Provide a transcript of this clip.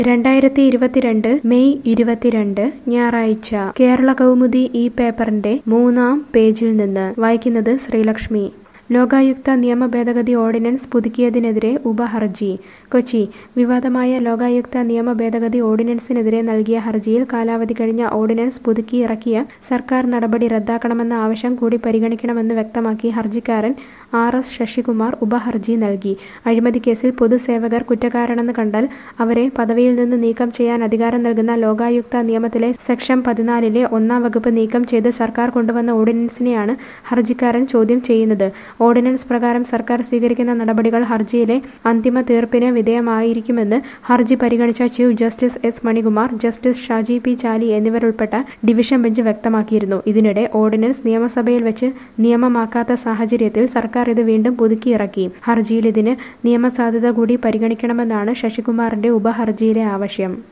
രണ്ടായിരത്തി ഇരുപത്തിരണ്ട് മെയ് ഇരുപത്തിരണ്ട് ഞായറാഴ്ച കേരള കൗമുദി ഈ പേപ്പറിന്റെ മൂന്നാം പേജിൽ നിന്ന് വായിക്കുന്നത് ശ്രീലക്ഷ്മി ലോകായുക്ത നിയമ ഭേദഗതി ഓർഡിനൻസ് പുതുക്കിയതിനെതിരെ ഉപഹർജി കൊച്ചി വിവാദമായ ലോകായുക്ത നിയമ ഭേദഗതി ഓർഡിനൻസിനെതിരെ നൽകിയ ഹർജിയിൽ കാലാവധി കഴിഞ്ഞ ഓർഡിനൻസ് പുതുക്കി ഇറക്കിയ സർക്കാർ നടപടി റദ്ദാക്കണമെന്ന ആവശ്യം കൂടി പരിഗണിക്കണമെന്ന് വ്യക്തമാക്കി ഹർജിക്കാരൻ ആർ എസ് ശശികുമാർ ഉപഹർജി നൽകി അഴിമതി കേസിൽ പൊതുസേവകർ കുറ്റക്കാരാണെന്ന് കണ്ടാൽ അവരെ പദവിയിൽ നിന്ന് നീക്കം ചെയ്യാൻ അധികാരം നൽകുന്ന ലോകായുക്ത നിയമത്തിലെ സെക്ഷൻ പതിനാലിലെ ഒന്നാം വകുപ്പ് നീക്കം ചെയ്ത് സർക്കാർ കൊണ്ടുവന്ന ഓർഡിനൻസിനെയാണ് ഹർജിക്കാരൻ ചോദ്യം ചെയ്യുന്നത് ഓർഡിനൻസ് പ്രകാരം സർക്കാർ സ്വീകരിക്കുന്ന നടപടികൾ ഹർജിയിലെ അന്തിമ തീർപ്പിന് വിധേയമായിരിക്കുമെന്ന് ഹർജി പരിഗണിച്ച chief justice S Manikumar justice Shaji P Chaly എന്നിവരുൾപ്പെട്ട ഡിവിഷൻ ബെഞ്ച് വ്യക്തമാക്കിയിരുന്നു ഇതിനിടെ ഓർഡിനൻസ് നിയമസഭയിൽ വെച്ച് നിയമമാക്കാത്ത സാഹചര്യത്തിൽ സർക്കാർ ഇത് വീണ്ടും പുതുക്കിയിറക്കി ഹർജിയിൽ ഇതിന് നിയമസാധുത കൂടി പരിഗണിക്കണമെന്നാണ് ശശികുമാറിന്റെ ഉപഹർജിയിലെ ആവശ്യം